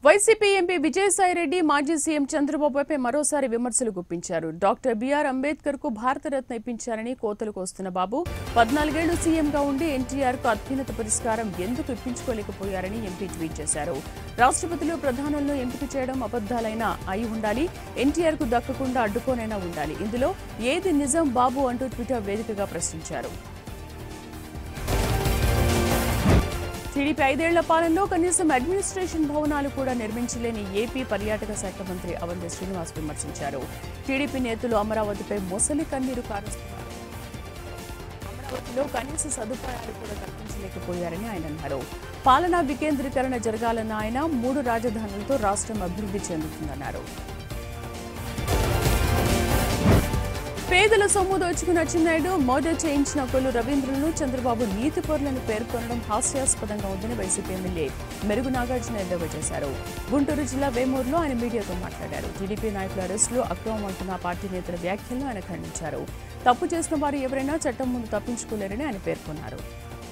YCP MP Vijayasai Reddy మాజీ CM చంద్రబాబుపై మరోసారి విమర్శలు గుప్పించారు డాక్టర్ బిఆర్ అంబేద్కర్ కు భారతరత్న ఇప్పించారని కోతలకు వస్తున్న బాబు పద్నాలుగేళ్లు సీఎంగా ఉండి ఎన్టీఆర్ కు అత్యున్నత పురస్కారం ఎందుకు ఇప్పించుకోలేకపోయారని ఎంపీ ట్వీట్ చేశారు రాష్ట్రపతిలో ప్రధానులను ఎంపిక చేయడం అబద్దాలైనా అయి ఉండాలి ఎన్టీఆర్ కు దక్కకుండా అడ్డుకోనైనా ఉండాలి ఇందులో ఏది నిజం బాబు అంటూ ట్విట్టర్ వేదికగా ప్రశ్నించారు టీడీపీ ఐదేళ్ల పాలనలో కనీసం అడ్మినిస్ట్రేషన్ భవనాలు కూడా నిర్మించలేని ఏపీ పర్యాటక శాఖ మంత్రి అవంతి శ్రీనివాస్ విమర్శించారు టీడీపీ నేతలు అమరావతిపై మొసలి కన్నీరు కారుస్తున్నారు అమరావతిలో కనీస సదుపాయాలు కూడా కల్పించలేకపోయారని ఆయన అన్నారు పాలనా వికేంద్రీకరణ జరగాలన్న ఆయన మూడు రాజధానులతో రాష్ట్రం అభివృద్ధి చెందుతుందన్నారు పేదల సొమ్ము దోచుకున్న అచ్చెన్నాయుడు మర్డర్ చేయించిన కొల్లు రవీంద్రులను చంద్రబాబు నీతి పరులను పేర్కొనడం హాస్యాస్పదంగా ఉందని వైసీపీ ఎమ్మెల్యే మెరుగు నాగార్జున ఎద్దేవా చేశారు గుంటూరు జిల్లా వేమూరులో ఆయన మీడియాతో మాట్లాడారు టీడీపీ నాయకుల అరెస్టులు అక్రమం అంటున్న పార్టీ నేతల వ్యాఖ్యలను ఆయన ఖండించారు తప్పు చేసిన వారు ఎవరైనా చట్టం ముందు తప్పించుకోలేరని ఆయన పేర్కొన్నారు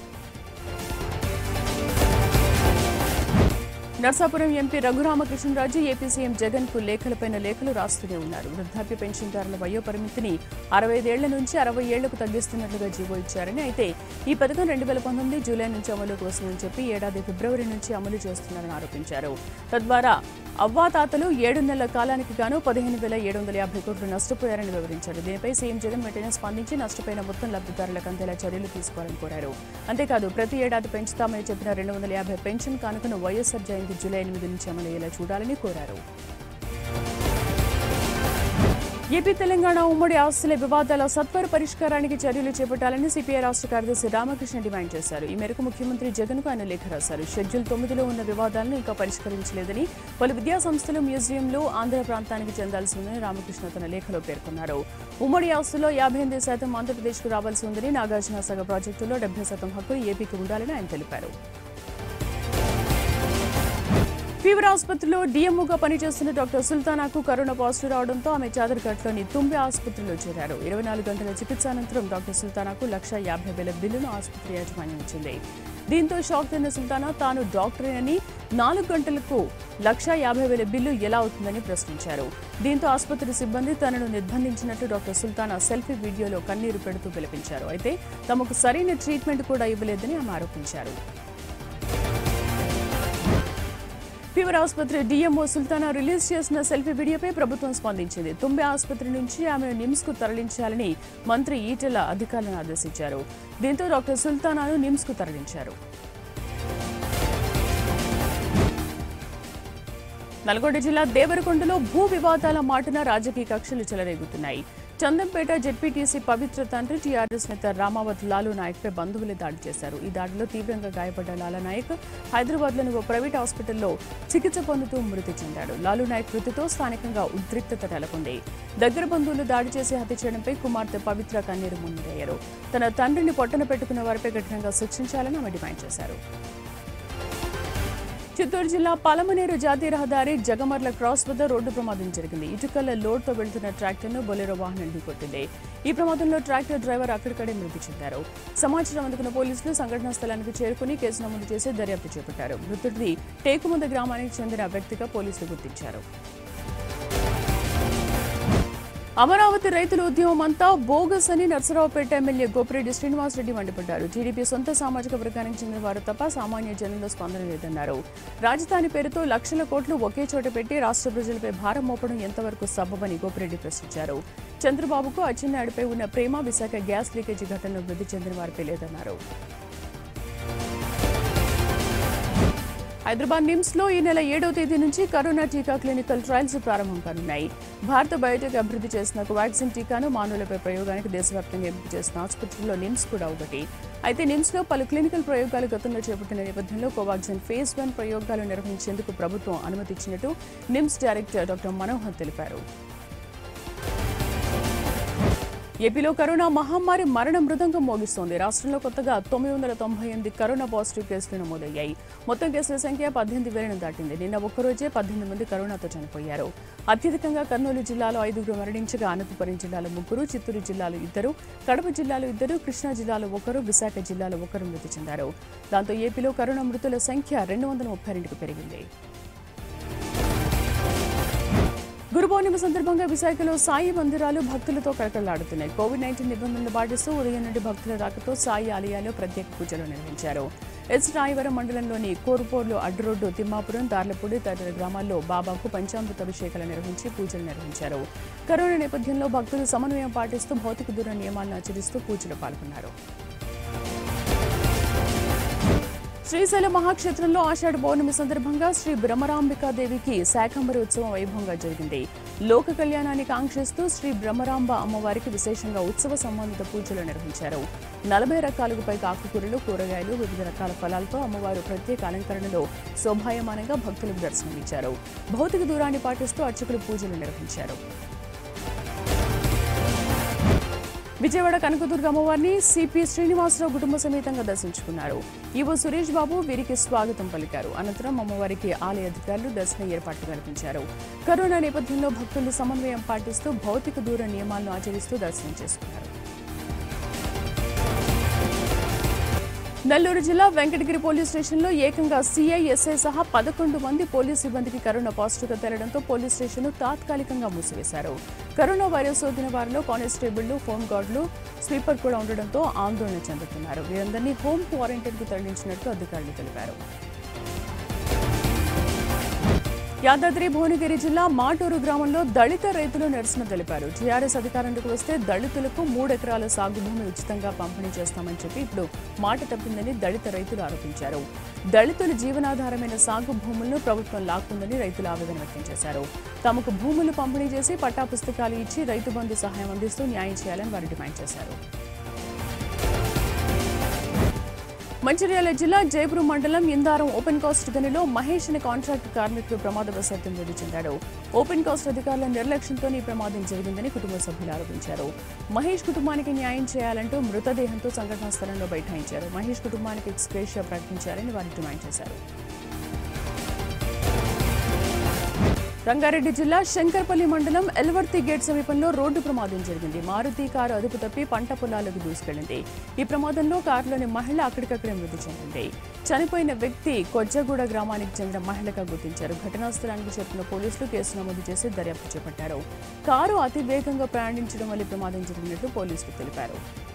Narsapuram MP Raghuramakrishnaraju AP CM Jagan కు లేఖలపైన లేఖలు రాస్తూనే ఉన్నారు వృద్ధాప్య పెన్షన్దారుల వయో పరిమితిని అరవై ఐదేళ్ల నుంచి అరవై ఏళ్లకు తగ్గిస్తున్నట్లుగా జీవో ఇచ్చారని అయితే ఈ పథకం రెండు వేల పంతొమ్మిది జూలై నుంచి అమలుకు వస్తుందని చెప్పి ఏడాది ఫిబ్రవరి నుంచి అమలు చేస్తున్నారని ఆరోపించారు తద్వారా అవ్వాతాతలు ఏడు నెలల కాలానికి గాను పదిహేను వేల ఏడు వందల యాభై కోట్లు నష్టపోయారని వివరించారు దీనిపై సీఎం జగన్ వెంటనే స్పందించి నష్టపోయిన మొత్తం లబ్ధిదారులకు అందేలా చర్యలు తీసుకోవాలని కోరారు అంతేకాదు ప్రతి ఏడాది పెంచుతామని చెప్పిన రెండు వందల యాభై పెన్షన్ కానుకను వైఎస్ఆర్ జయంతి జూలై ఎనిమిది నుంచి అమలయ్యేలా చూడాలని కోరారు ఏపీ తెలంగాణ ఉమ్మడి ఆస్తుల వివాదాల సత్వర పరిష్కారానికి చర్యలు చేపట్టాలని సిపిఐ రాష్ట్ర కార్యదర్శి రామకృష్ణ డిమాండ్ చేశారు ఈ మేరకు ముఖ్యమంత్రి జగన్ కు ఆయన లేఖ రాశారు షెడ్యూల్ తొమ్మిదిలో ఉన్న వివాదాలను ఇంకా పరిష్కరించలేదని పలు విద్యా సంస్థలు మ్యూజియంలు ఆంధ్ర ప్రాంతానికి చెందాల్సి ఉందని రామకృష్ణ తన లేఖలో పేర్కొన్నారు ఉమ్మడి ఆస్తుల్లో యాభై ఎనిమిది శాతం ఆంధ్రప్రదేశ్కు రావాల్సి ఉందని నాగార్జున సాగర్ ప్రాజెక్టులో డెబ్బై శాతం హక్కులు ఏపీకి ఉండాలని ఆయన తెలిపారు ఫీవర్ ఆసుపత్రిలో డీఎంఓగా పనిచేస్తున్న డాక్టర్ సుల్తానాకు కరోనా పాజిటివ్ రావడంతో ఆమె చాదర్ఘట్లోని తుంబి ఆసుపత్రిలో చేరారు ఇరవై నాలుగు గంటల చికిత్స అనంతరం డాక్టర్ సుల్తానాకు లక్ష యాభై వేల బిల్లును ఆసుపత్రి యాజమాన్యం ఇచ్చింది దీంతో షాక్ తిన్న సుల్తానా తాను డాక్టరేనని నాలుగు గంటలకు లక్ష యాభై వేల బిల్లు ఎలా అవుతుందని ప్రశ్నించారు దీంతో ఆసుపత్రి సిబ్బంది తనను నిర్బంధించినట్టు డాక్టర్ సుల్తానా సెల్ఫీ వీడియోలో కన్నీరు పెడుతూ పిలిపించారు అయితే తమకు సరైన ట్రీట్మెంట్ కూడా ఇవ్వలేదని ఆమె ఆరోపించారు ఫీవర్ ఆసుపత్రి డీఎంఓ సుల్తానా రిలీజ్ చేసిన సెల్ఫీ వీడియోపై ప్రభుత్వం స్పందించింది తుంబే ఆసుపత్రి నుంచి ఆమెను నిమ్స్ కు తరలించాలని మంత్రి ఈటెల అధికారులను ఆదేశించారు దీంతో డాక్టర్ సుల్తానాను నిమ్స్ కు తరలించారు నల్గొండ జిల్లా దేవరకొండలో భూ వివాదాల మాటున రాజకీయ కక్షలు చెలరేగుతున్నాయి చందంపేట జెడ్పీటీసీ పవిత్ర తండ్రి టీఆర్ఎస్ నేత రామావత్ లాలు నాయక్ పై బంధువులే దాడి చేశారు ఈ దాడిలో తీవ్రంగా గాయపడ్డ లాలా నాయక్ హైదరాబాద్ లోని ఓ ప్రైవేట్ హాస్పిటల్లో చికిత్స పొందుతూ మృతి చెందాడు లాలు నాయక్ మృతితో స్థానికంగా ఉద్రిక్తత నెలకొంది దగ్గర బంధువులు దాడి చేసి హత్య చేయడంపై కుమార్తె పవిత్ర కన్నీరు మున్నయ్యారు తన తండ్రిని పొట్టన పెట్టుకున్న వారిపై కఠినంగా శిక్షించాలని ఆమె డిమాండ్ చేశారు చిత్తూరు జిల్లా పలమనేరు జాతీయ రహదారి జగమర్ల క్రాస్ వద్ద రోడ్డు ప్రమాదం జరిగింది ఇటుకల లోడ్తో వెళ్తున్న ట్రాక్టర్ను బొలెరో వాహనం ఢీకొట్టింది ఈ ప్రమాదంలో ట్రాక్టర్ డ్రైవర్ అక్కడికడే మృతి చెందారు సమాచారం అందుకున్న పోలీసులు సంఘటనా స్థలానికి చేరుకుని కేసు నమోదు చేసి దర్యాప్తు చేపట్టారు మృతుడిది టేకుమంద గ్రామానికి చెందిన వ్యక్తిగా పోలీసులు గుర్తించారు అమరావతి రైతుల ఉద్యమం అంతా బోగస్ అని నర్సరావుపేట ఎమ్మెల్యే గోపిరెడ్డి శ్రీనివాసరెడ్డి మండిపడ్డారు టీడీపీ సొంత సామాజిక వర్గానికి చెందిన వారు తప్ప సామాన్య జనంలో స్పందన లేదన్నారు రాజధాని పేరుతో లక్షల కోట్లు ఒకే చోట పెట్టి రాష్ట్ర ప్రజలపై భారం మోపడం ఎంతవరకు సబబని గోపిరెడ్డి ప్రశ్నించారు చంద్రబాబుకు అచ్చెన్నాయుడిపై ఉన్న ప్రేమ విశాఖ గ్యాస్ లీకేజీ ఘటనలో మృతి చెందిన వారిపై లేదన్నారు హైదరాబాద్ నిమ్స్ లో ఈ నెల ఏడో తేదీ నుంచి కరోనా టీకా క్లినికల్ ట్రయల్స్ ప్రారంభం కానున్నాయి భారత బయోటెక్ అభివృద్ధి చేసిన కోవాక్సిన్ టీకాను మానవులపై ప్రయోగానికి దేశవ్యాప్తంగా ఎంపిక చేసిన ఆసుపత్రుల్లో నిమ్స్ కూడా ఒకటి అయితే నిమ్స్ లో పలు క్లినికల్ ప్రయోగాలు గతంలో చేపట్టిన నేపథ్యంలో కోవాక్సిన్ ఫేజ్ వన్ ప్రయోగాలు నిర్వహించేందుకు ప్రభుత్వం అనుమతి ఇచ్చినట్టు నిమ్స్ డైరెక్టర్ డాక్టర్ మనోహర్ తెలిపారు ఏపీలో కరోనా మహమ్మారి మరణ మృదంగం మోగిస్తోంది రాష్ట్రంలో కొత్తగా తొమ్మిది వందల తొంభై ఎనిమిది కరోనా పాజిటివ్ కేసులు నమోదయ్యాయి మొత్తం కేసుల సంఖ్య పద్దెనిమిది వేలను దాటింది నిన్న ఒక్కరోజే పద్దెనిమిది మంది కరోనాతో చనిపోయారు అత్యధికంగా కర్నూలు జిల్లాలో ఐదుగురు మరణించగా అనంతపురం జిల్లాలో ముగ్గురు చిత్తూరు జిల్లాలో ఇద్దరు కడప జిల్లాలో ఇద్దరు కృష్ణా జిల్లాలో ఒకరు విశాఖ జిల్లాలో ఒకరు మృతి చెందారు దాంతో ఏపీలో కరోనా మృతుల సంఖ్య రెండు వందల ముప్పై రెండుకు పెరిగింది గురు పౌర్ణమి సందర్భంగా విశాఖలో సాయి మందిరాలు భక్తులతో కళకళలాడుతున్నాయి కోవిడ్ నైన్టీన్ నిబంధనలు పాటిస్తూ ఉదయం నుండి భక్తుల రాకతో సాయి ఆలయాల్లో ప్రత్యేక పూజలు నిర్వహించారు ఎస్ రాయవరం మండలంలోని కోరుపోర్లు అడ్డురోడ్డు తిమ్మాపురం దార్లపూడి తదితర గ్రామాల్లో బాబాకు పంచామృత అభిషేకాలు నిర్వహించి పూజలు నిర్వహించారు కరోనా నేపథ్యంలో భక్తులు సమన్వయం పాటిస్తూ భౌతిక దూర నియమాలను ఆచరిస్తూ పూజలు పాల్గొన్నారు శ్రీశైలం మహాక్షేత్రంలో ఆషాఢ పౌర్ణమి సందర్భంగా శ్రీ బ్రహ్మరాంబికాదేవికి శాకంబరి ఉత్సవం వైభవంగా జరిగింది లోక కళ్యాణాన్ని కాంక్షిస్తూ శ్రీ బ్రహ్మరాంబ అమ్మవారికి విశేషంగా ఉత్సవ సంబంధిత పూజలు నిర్వహించారు నలభై రకాలకు పైగా ఆకుకూరలు కూరగాయలు వివిధ రకాల ఫలాలతో అమ్మవారు ప్రత్యేక అలంకరణలో శోభాయమానంగా భక్తులకు దర్శనమిచ్చారు భౌతిక దూరాన్ని పాటిస్తూ అర్చకులు పూజలు నిర్వహించారు విజయవాడ కనకదుర్గ అమ్మవారిని సిపి శ్రీనివాసరావు కుటుంబ సమేతంగా దర్శించుకున్నారు ఈవో సురేష్ బాబు వీరికి స్వాగతం పలికారు అనంతరం అమ్మవారికి ఆలయ అధికారులు దర్శన ఏర్పాట్లు కల్పించారు కరోనా నేపథ్యంలో భక్తులు సమన్వయం పాటిస్తూ భౌతిక దూర నియమాలను ఆచరిస్తూ దర్శనం చేసుకున్నారు నెల్లూరు జిల్లా వెంకటగిరి పోలీస్ స్టేషన్లో ఏకంగా సీఐ ఎస్ఐ సహా పదకొండు మంది పోలీస్ సిబ్బందికి కరోనా పాజిటివ్గా తేలడంతో పోలీస్ స్టేషన్ను తాత్కాలికంగా మూసివేశారు కరోనా వైరస్ సోకిన వారిలో కానిస్టేబుళ్లు హోం గార్డులు స్వీపర్ కూడా ఉండడంతో ఆందోళన చెందుతున్నారు వీరందరినీ హోం క్వారంటైన్కు తరలించినట్టు అధికారులు తెలిపారు యాదాద్రి భువనగిరి జిల్లా మాటూరు గ్రామంలో దళిత రైతులు నిరసన తెలిపారు టీఆర్ఎస్ అధికారంలోకి వస్తే దళితులకు మూడెకరాల సాగు భూమి ఉచితంగా పంపిణీ చేస్తామని చెప్పి ఇప్పుడు మాట తప్పిందని దళిత రైతులు ఆరోపించారు దళితుల జీవనాధారమైన సాగు భూములను ప్రభుత్వం లాక్కుందని రైతులు ఆవేదన వ్యక్తం చేశారు తమకు భూములు పంపిణీ చేసి పట్టా పుస్తకాలు ఇచ్చి రైతు బంధు సహాయం అందిస్తూ న్యాయం చేయాలని వారు డిమాండ్ చేశారు మంచిర్యాల జిల్లా జైపురం మండలం ఇందారం ఓపెన్ కాస్ట్ గనిలో మహేష్ అనే కాంట్రాక్ట్ కార్మికుడు ప్రమాదవశాత్తు మృతి చెందాడు ఓపెన్ కాస్ట్ అధికారుల నిర్లక్ష్యంతో ఈ ప్రమాదం జరిగిందని కుటుంబ సభ్యులు ఆరోపించారు మహేష్ కుటుంబానికి న్యాయం చేయాలంటూ మృతదేహంతో సంఘటనా స్థలంలో బైఠాయించారు మహేష్ కుటుంబానికి ఎక్స్గ్రేషియా ప్రకటించాలని వారు డిమాండ్ చేశారు రంగారెడ్డి జిల్లా శంకర్పల్లి మండలం ఎల్వర్తి గేట్ సమీపంలో రోడ్డు ప్రమాదం జరిగింది మారుతి కారు అదుపు తప్పి పంట పొలాలకు దూసుకెళ్లింది ఈ ప్రమాదంలో కారులోని మహిళ అక్కడికక్కడే మృతి చెందింది చనిపోయిన వ్యక్తి కొజ్జగూడ గ్రామానికి చెందిన మహిళగా గుర్తించారు ఘటనా స్థలానికి చేరుకున్న పోలీసులు కేసు నమోదు చేసి దర్యాప్తు చేపట్టారు కారు అతి వేగంగా ప్రయాణించడం వల్ల ఈ ప్రమాదం జరిగినట్లు పోలీసులు తెలిపారు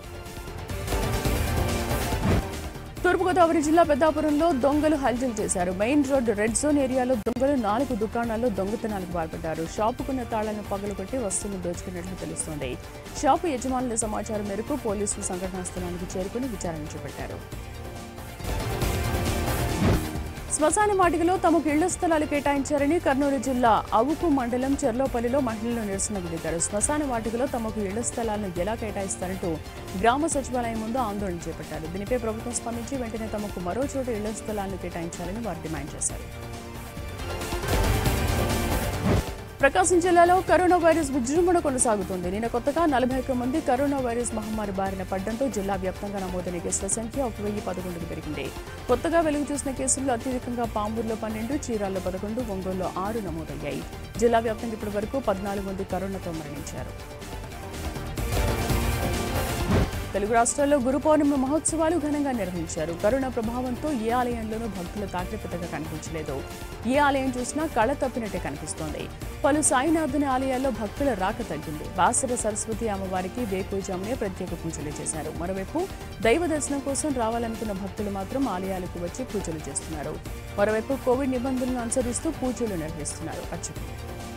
తూర్పుగోదావరి జిల్లా పెద్దాపురంలో దొంగలు హల్చల్ చేశారు మెయిన్ రోడ్ రెడ్ జోన్ ఏరియాలో దొంగలు నాలుగు దుకాణాల్లో దొంగతనాలకు పాల్పడ్డారు షాపుకున్న తాళాలను పగలగొట్టి వస్తువులు దోచుకున్నట్లు తెలుస్తోంది షాపు యజమానుల సమాచారం మేరకు పోలీసులు సంఘటనా స్థలానికి చేరుకుని విచారణ చేపట్టారు శ్మశాన వాటికలో తమకు ఇళ్ల స్థలాలు కేటాయించారని కర్నూలు జిల్లా అవుకు మండలం చెర్లోపల్లిలో మహిళలు నిరసనకు దిగారు శ్మశాన వాటికలో తమకు ఇళ్ల స్థలాలను ఎలా కేటాయిస్తారంటూ గ్రామ సచివాలయం ముందు ఆందోళన చేపట్టారు దీనిపై ప్రభుత్వం స్పందించి వెంటనే తమకు మరో చోట ఇళ్ల స్థలాలను కేటాయించాలని వారు డిమాండ్ చేశారు ప్రకాశం జిల్లాలో కరోనా వైరస్ విజృంభణ కొనసాగుతుంది నిన్న కొత్తగా నలభై ఒక్క మంది కరోనా వైరస్ మహమ్మారి బారిన పడడంతో జిల్లా వ్యాప్తంగా నమోదైన కేసుల సంఖ్య ఒక వెయ్యి పదకొండుకు పెరిగింది కొత్తగా వెలుగు చూసిన కేసుల్లో అత్యధికంగా పాంబూరులో పన్నెండు చీరాల్లో పదకొండు ఒంగోలులో ఆరు నమోదయ్యాయి జిల్లా వ్యాప్తంగా ఇప్పటి వరకు పద్నాలుగు మంది కరోనాతో మరణించారు తెలుగు రాష్ట్రాల్లో గురు పౌర్ణమి మహోత్సవాలు ఘనంగా నిర్వహించారు కరోనా ప్రభావంతో ఏ ఆలయంలోనూ భక్తుల తాకిడి పెద్దగా కనిపించలేదు ఏ ఆలయం చూసినా కళ తప్పినట్టే కనిపిస్తోంది పలు సాయినాథుని ఆలయాల్లో భక్తుల రాక తగ్గింది బాసర సరస్వతి అమ్మవారికి వేకుజామునే ప్రత్యేక పూజలు చేశారు మరోవైపు దైవ దర్శనం కోసం రావాలనుకున్న భక్తులు మాత్రం ఆలయాలకు వచ్చి పూజలు చేస్తున్నారు మరోవైపు కోవిడ్ నిబంధనలను అనుసరిస్తూ పూజలు నిర్వహిస్తున్నారు అర్చకులు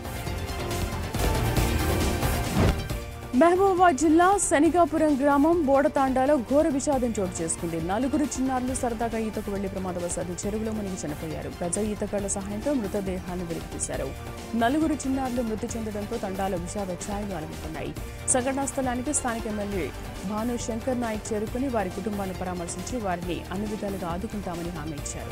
మహబూబాబాద్ జిల్లా శనిగాపురం గ్రామం బోడతాండాలో ఘోర విషాదం చోటు చేసుకుంది నలుగురు చిన్నారులు సరదాగా ఈతకు వెళ్లి ప్రమాదవశాత్తు చెరువులో మునిగి చనిపోయారు గజ ఈతగాళ్ల సహాయంతో మృతదేహాన్ని వెలికితీశారు నలుగురు చిన్నారులు మృతి చెందడంతో తండాలో విషాద ఛాయలు అలుముకున్నాయి సంఘటనా స్థలానికి స్థానిక ఎమ్మెల్యే భాను శంకర్ నాయక్ చేరుకుని వారి కుటుంబాన్ని పరామర్శించి వారిని అన్ని విధాలుగా ఆదుకుంటామని హామీ ఇచ్చారు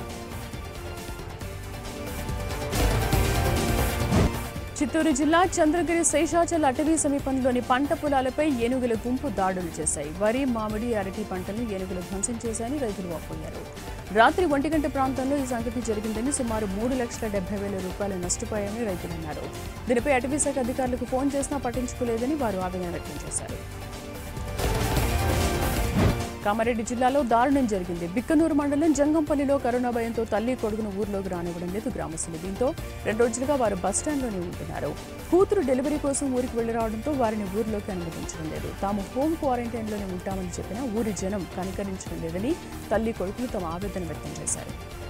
చిత్తూరు జిల్లా చంద్రగిరి శేషాచల్ అటవీ సమీపంలోని పంట పొలాలపై ఏనుగుల గుంపు దాడులు చేశాయి వరి మామిడి అరటి పంటలను ఏనుగులు ధ్వంసం చేశాయని రైతులు వాపోయారు రాత్రి ఒంటి గంట ప్రాంతంలో ఈ సంఘటన జరిగిందని సుమారు మూడు లక్షల డెబ్బై వేల రూపాయలు నష్టపోయాయని రైతులు అన్నారు దీనిపై అటవీ శాఖ అధికారులకు ఫోన్ చేసినా పట్టించుకోలేదని వారు ఆవేదన వ్యక్తం చేశారు కామారెడ్డి జిల్లాలో దారుణం జరిగింది బిక్కనూరు మండలం జంగంపల్లిలో కరోనా భయంతో తల్లి కొడుకును ఊర్లోకి రానివ్వడం లేదు గ్రామస్తులు దీంతో రెండు రోజులుగా వారు బస్టాండ్లోనే ఉంటున్నారు కూతురు డెలివరీ కోసం ఊరికి వెళ్లి రావడంతో వారిని ఊర్లోకి అనుమతించడం లేదు తాము హోమ్ క్వారంటైన్లోనే ఉంటామని చెప్పినా ఊరి జనం కనికరించడం లేదని తల్లి కొడుకులు తమ ఆవేదన వ్యక్తం చేశారు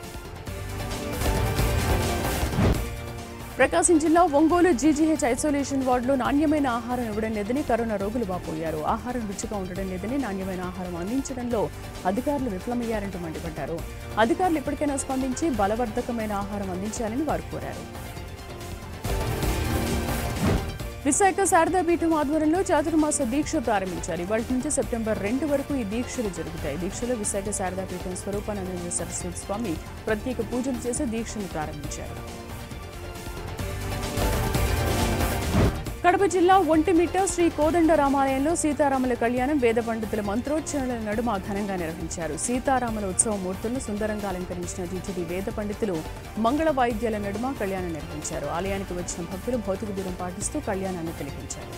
ప్రకాశం జిల్లా ఒంగోలు జీజీహెచ్ ఐసోలేషన్ వార్డులో నాణ్యమైన ఆహారం ఇవ్వడం లేదని కరోనా రోగులు వాపోయారు ఆహారం రుచిగా ఉండడం లేదని నాణ్యమైన ఆహారం అందించడంలో అధికారులు విఫలమయ్యారంటూ మండిపడ్డారు అధికారులు ఇప్పటికైనా స్పందించి బలవర్ధకమైన ఆహారం అందించాలని వారు కోరారు విశాఖ శారదా పీఠం ఆధ్వర్యంలో చాతుర్మాస దీక్ష ప్రారంభించారు ఇవాళ నుంచి సెప్టెంబర్ రెండు వరకు ఈ దీక్షలు జరుగుతాయి దీక్షలో విశాఖ శారదా పీఠం స్వరూపానంద సరస్వతి స్వామి ప్రత్యేక పూజలు చేసి దీక్షను ప్రారంభించారు కడప జిల్లా ఒంటిమిట్ట శ్రీ కోదండ రామాలయంలో సీతారాముల కళ్యాణం వేద పండితుల మంత్రోచ్చరణల నడుమ ఘనంగా నిర్వహించారు సీతారాముల ఉత్సవ మూర్తులను సుందరంగా అలంకరించిన టీటీడీ వేద పండితులు మంగళ వాయిద్యాల నడుమ కళ్యాణం నిర్వహించారు ఆలయానికి వచ్చిన భక్తులు భౌతిక దూరం పాటిస్తూ కళ్యాణాన్ని తిలకించారు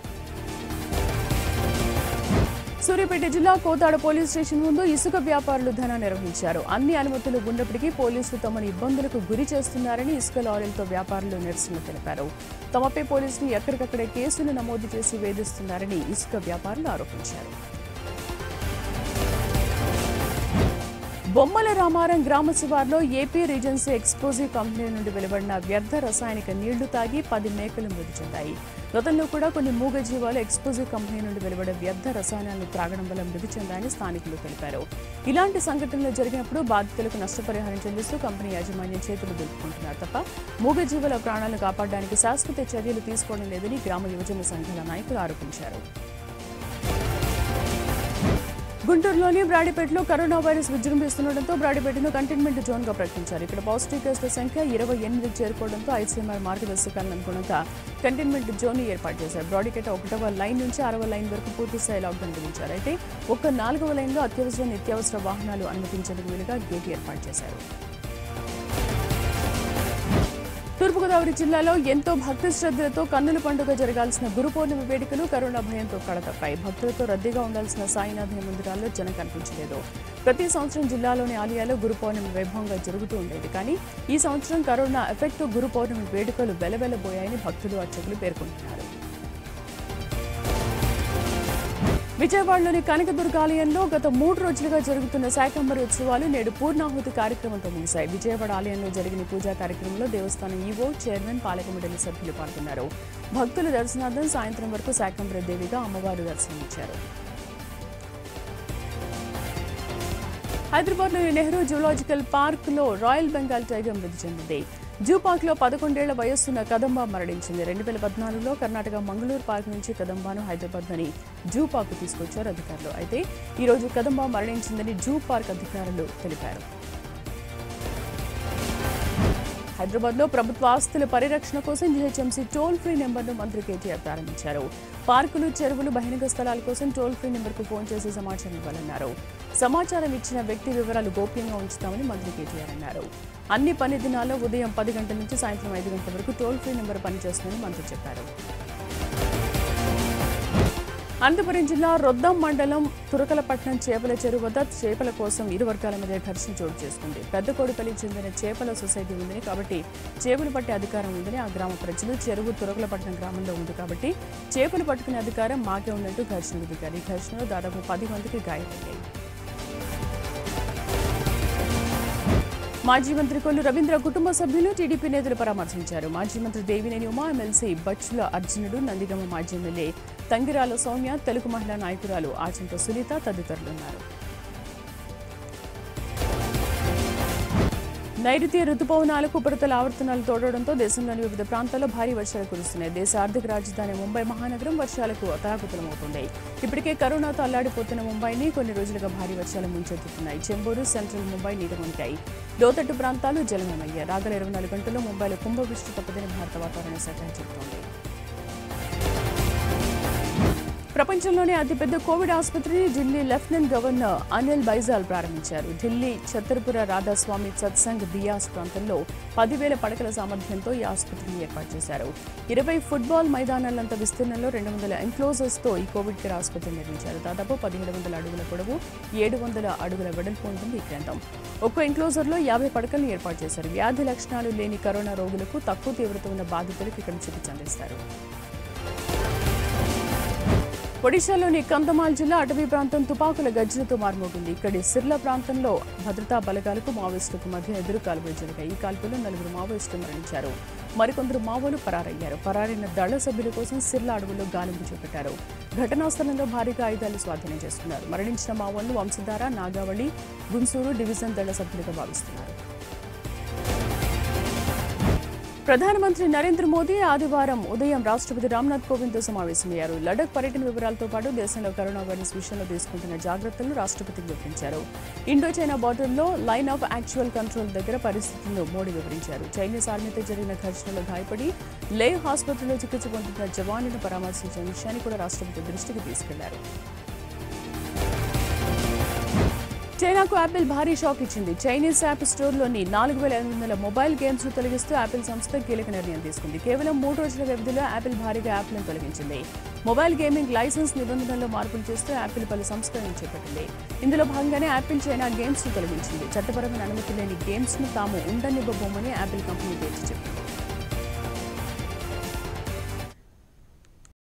సూర్యాపేట జిల్లా కోతాడ పోలీస్ స్టేషన్ ముందు ఇసుక వ్యాపారులు ధర్నా నిర్వహించారు అన్ని అనుమతులు ఉన్నప్పటికీ పోలీసులు తమను ఇబ్బందులకు గురి చేస్తున్నారని ఇసుక లారీలతో వ్యాపారులు నిరసన తెలిపారు తమపై పోలీసులు ఎక్కడికక్కడే కేసులు నమోదు చేసి వేధిస్తున్నారని ఇసుక వ్యాపారులు ఆరోపించారు బొమ్మల రామారం గ్రామ శివార్లో ఏపీ రీజెన్సీ ఎక్స్ప్లోజివ్ కంపెనీ నుండి వెలువడిన వ్యర్థ రసాయనిక నీళ్లు తాగి పది మేకలు మృతి చెందాయి గతంలో కూడా కొన్ని మూగజీవాలు ఎక్స్ప్లోజివ్ కంపెనీ నుండి వెలువడే వ్యర్థ రసాయనాలను త్రాగడం వల్ల మృతి చెందాయని స్థానికులు తెలిపారు ఇలాంటి సంఘటనలు జరిగినప్పుడు బాధితులకు నష్టపరిహారం చెల్లిస్తూ కంపెనీ యాజమాన్యం చేతులు దులుపుకుంటున్నారు తప్ప మూగజీవుల ప్రాణాలను కాపాడడానికి శాశ్వత చర్యలు తీసుకోవడం లేదని గ్రామ యువజన సంఘాల నాయకులు ఆరోపించారు గుంటూరులోని బ్రాడిపేటలో కరోనా వైరస్ విజృంభిస్తుండటంతో బ్రాడిపేటను కంటైన్మెంట్ జోన్ గా ప్రకటించారు ఇక్కడ పాజిటివ్ కేసుల సంఖ్య ఇరవై ఎనిమిది చేరుకోవడంతో ఐసీఎంఆర్ మార్గదర్శకాలను అనుగుణంగా కంటైన్మెంట్ జోన్ ఏర్పాటు చేశారు బ్రాడిపేట ఒకటవ లైన్ నుంచి ఆరవ లైన్ వరకు పూర్తి స్థాయి లాక్డౌన్ విధించారు అయితే ఒక్క నాలుగవ లైన్లో అత్యవసర నిత్యావసర వాహనాలు అనుమతించేందుకు వీలుగా గేట్ ఏర్పాటు చేశారు తూర్పుగోదావరి జిల్లాలో ఎంతో భక్తి శ్రద్ధలతో కన్నుల పండుగ జరగాల్సిన గురు పౌర్ణమి వేడుకలు కరోనా భయంతో కడతప్పాయి భక్తులతో రద్దీగా ఉండాల్సిన సాయినాథుని మందిరాల్లో జనం కనిపించలేదు ప్రతి సంవత్సరం జిల్లాలోని ఆలయాల్లో గురు పౌర్ణమి వైభవంగా జరుగుతూ ఉండేది కానీ ఈ సంవత్సరం కరోనా ఎఫెక్ట్ గురు పౌర్ణమి వేడుకలు వెలవెలబోయాయని భక్తులు అర్చకులు పేర్కొంటున్నారు విజయవాడలోని కనకదుర్గ ఆలయంలో గత మూడు రోజులుగా జరుగుతున్న శాకంబరి ఉత్సవాలు నేడు పూర్ణాహుతి కార్యక్రమంతో ముగిశాయి విజయవాడ ఆలయంలో జరిగిన పూజా కార్యక్రమంలో దేవస్థానం ఈవో చైర్మన్ పాలక మండలి సభ్యులు పాల్గొన్నారు భక్తుల దర్శనార్థం సాయంత్రం వరకు శాకంబరి దేవిగా అమ్మవారు దర్శనమిచ్చారు హైదరాబాద్లోని నెహ్రూ జూలాజికల్ పార్క్ లో రాయల్ బెంగాల్ టైగర్ మృతి చెందింది జూ పార్క్ లో పదకొండేళ్ల వయస్సున్న కదంబ మరణించింది రెండు వేల పద్నాలుగులో కర్ణాటక మంగళూరు పార్క్ నుంచి కదంబాను హైదరాబాద్లోని జూ పార్క్ తీసుకొచ్చారు అధికారులు అయితే ఈ రోజు కదంబ మరణించిందని జూ పార్క్ అధికారులు తెలిపారు హైదరాబాద్ లో ప్రభుత్వ ఆస్తుల పరిరక్షణ కోసం జీహెచ్ఎంసీ టోల్ ఫ్రీ నెంబర్ను మంత్రి కేటీఆర్ ప్రారంభించారు పార్కులు చెరువులు బహిరంగ స్థలాల కోసం టోల్ ఫ్రీ నెంబర్కు ఫోన్ చేసి సమాచారం ఇవ్వాలన్నారు సమాచారం ఇచ్చిన వ్యక్తి వివరాలు గోప్యంగా ఉంచుతామని మంత్రి కేటీఆర్ అన్నారు అన్ని పని దినాల్లో ఉదయం పది గంటల నుంచి సాయంత్రం ఐదు గంటల వరకు టోల్ ఫ్రీ నెంబర్ పనిచేస్తుందని మంత్రి చెప్పారు అనంతపురం జిల్లా రొద్దం మండలం తురకలపట్నం చేపల చెరువు వద్ద చేపల కోసం ఇరు వర్గాల మధ్య ఘర్షణ చోటు చేసుకుంది పెద్ద కోడిపల్లి చెందిన చేపల సొసైటీ ఉందని కాబట్టి చేపలు పట్టే అధికారం ఉందని ఆ గ్రామ ప్రజలు చెరువు తురకలపట్నం గ్రామంలో ఉంది కాబట్టి చేపలు పట్టుకునే అధికారం మాకే ఉన్నట్టు ఘర్షణకు దిగారు ఈ ఘర్షణలో దాదాపు పది మందికి గాయపడ్డాయి మాజీ మంత్రి కొల్లు రవీంద్ర కుటుంబ సభ్యులు టీడీపీ నేతలు పరామర్శించారు మాజీ మంత్రి దేవినేని ఉమా ఎమ్మెల్సీ బచ్చుల అర్జునుడు నందిగమ మాజీ ఎమ్మెల్యే తంగిరాల సౌమ్య తెలుగు మహిళా నాయకురాలు ఆచంట సునీత తదితరులున్నారు నైరుతి రుతుపవనాలకు ఉపరితల ఆవర్తనాలు తోడడంతో దేశంలోని వివిధ ప్రాంతాల్లో భారీ వర్షాలు కురుస్తున్నాయి దేశ ఆర్థిక రాజధాని ముంబై మహానగరం వర్షాలకు అతలాకుతలమవుతుంది ఇప్పటికే కరోనాతో అల్లాడిపోతున్న ముంబైని కొన్ని రోజులుగా భారీ వర్షాలు ముంచెత్తుతున్నాయి చెంబూరు సెంట్రల్ ముంబై నీటమునిగాయి లోతట్టు ప్రాంతాలు జలమయ్యాయి రాగల ఇరవై నాలుగు గంటల్లో ముంబైలో కుంభవృష్టి తప్పదని భారత వాతావరణ శాఖ చెబుతోంది ప్రపంచంలోనే అతిపెద్ద కోవిడ్ ఆసుపత్రిని ఢిల్లీ లెఫ్టినెంట్ గవర్నర్ అనిల్ బైజాల్ ప్రారంభించారు ఢిల్లీ ఛత్రపుర రాధాస్వామి సత్సంగ్ బియాస్ ప్రాంతంలో పదివేల పడకల సామర్థ్యంతో ఈ ఆసుపత్రిని ఏర్పాటు చేశారు ఇరవై ఫుట్బాల్ మైదానాలంత విస్తీర్ణంలో రెండు వందల ఎన్క్లోజర్స్తో ఈ కోవిడ్ కేర్ ఆసుపత్రి నిర్మించారు దాదాపు పదిహేడు వందల అడుగుల పొడవు ఏడు వందల అడుగుల వెడల్పు ఉంటుంది ఈ కేంద్రం ఒక్కో ఎన్క్లోజర్లో యాభై పడకలను ఏర్పాటు చేశారు వ్యాధి లక్షణాలు లేని కరోనా రోగులకు తక్కువ తీవ్రత ఉన్న బాధితులకు ఇక్కడ చికిత్స అందిస్తారు ఒడిశాలోని కంధమాల్ జిల్లా అటవీ ప్రాంతం తుపాకుల గర్జనతో మారుమోగింది ఇక్కడి సిర్ల ప్రాంతంలో భద్రతా బలగాలకు మావోయిస్టులకు మధ్య ఎదురు కాల్పులు జరిగాయి ఈ కాల్పులో నలుగురు మావోయిస్టులు మరణించారు మరికొందరు మావోలు పరారయ్యారు పరారైన దళ సభ్యుల కోసం సిర్ల అడవుల్లో గాలింపు చేపట్టారు ఘటనా స్థలంలో భారీగా ఆయుధాలు స్వాధీనం చేసుకున్నారు మరణించిన మావోలను వంశధార నాగావళి గున్సూరు డివిజన్ దళ సభ్యులుగా భావిస్తున్నారు ప్రధానమంత్రి నరేంద్ర మోదీ ఆదివారం ఉదయం రాష్ట్రపతి రామ్నాథ్ కోవింద్తో సమావేశమయ్యారు లడక్ పర్యటన వివరాలతో పాటు దేశంలో కరోనా వైరస్ విషయంలో తీసుకుంటున్న జాగ్రత్తలను రాష్ట్రపతికి వివరించారు ఇండో చైనా బార్డర్లో లైన్ ఆఫ్ యాక్చువల్ కంట్రోల్ దగ్గర పరిస్థితులను మోడీ వివరించారు చైనీస్ ఆర్మీతో జరిగిన ఘర్షణలో గాయపడి లేహ్ ఆసుపత్రిలో చికిత్స పొందుతున్న జవాన్లను పరామర్శించిన విషయాన్ని కూడా రాష్ట్రపతి దృష్టికి తీసుకెళ్లారు చైనాకు యాపిల్ భారీ షాక్ ఇచ్చింది చైనీస్ యాప్ స్టోర్లోని నాలుగు వేల ఐదు వందల మొబైల్ గేమ్స్ తొలగిస్తూ యాపిల్ సంస్థ కీలక నిర్ణయం తీసుకుంది కేవలం మూడు రోజుల వ్యవధిలో యాపిల్ భారీగా యాప్లను తొలగించింది మొబైల్ గేమింగ్ లైసెన్స్ నిబంధనల్లో మార్పులు చేస్తూ యాపిల్ పలు సంస్కరణలు చేపట్టింది ఇందులో భాగంగానే యాపిల్ చైనా గేమ్స్ ను తొలగించింది చట్టపరమైన అనుమతి లేని గేమ్స్ ను తాము ఉండనివ్వబోమని యాపిల్ కంపెనీ తేల్చి చెప్పింది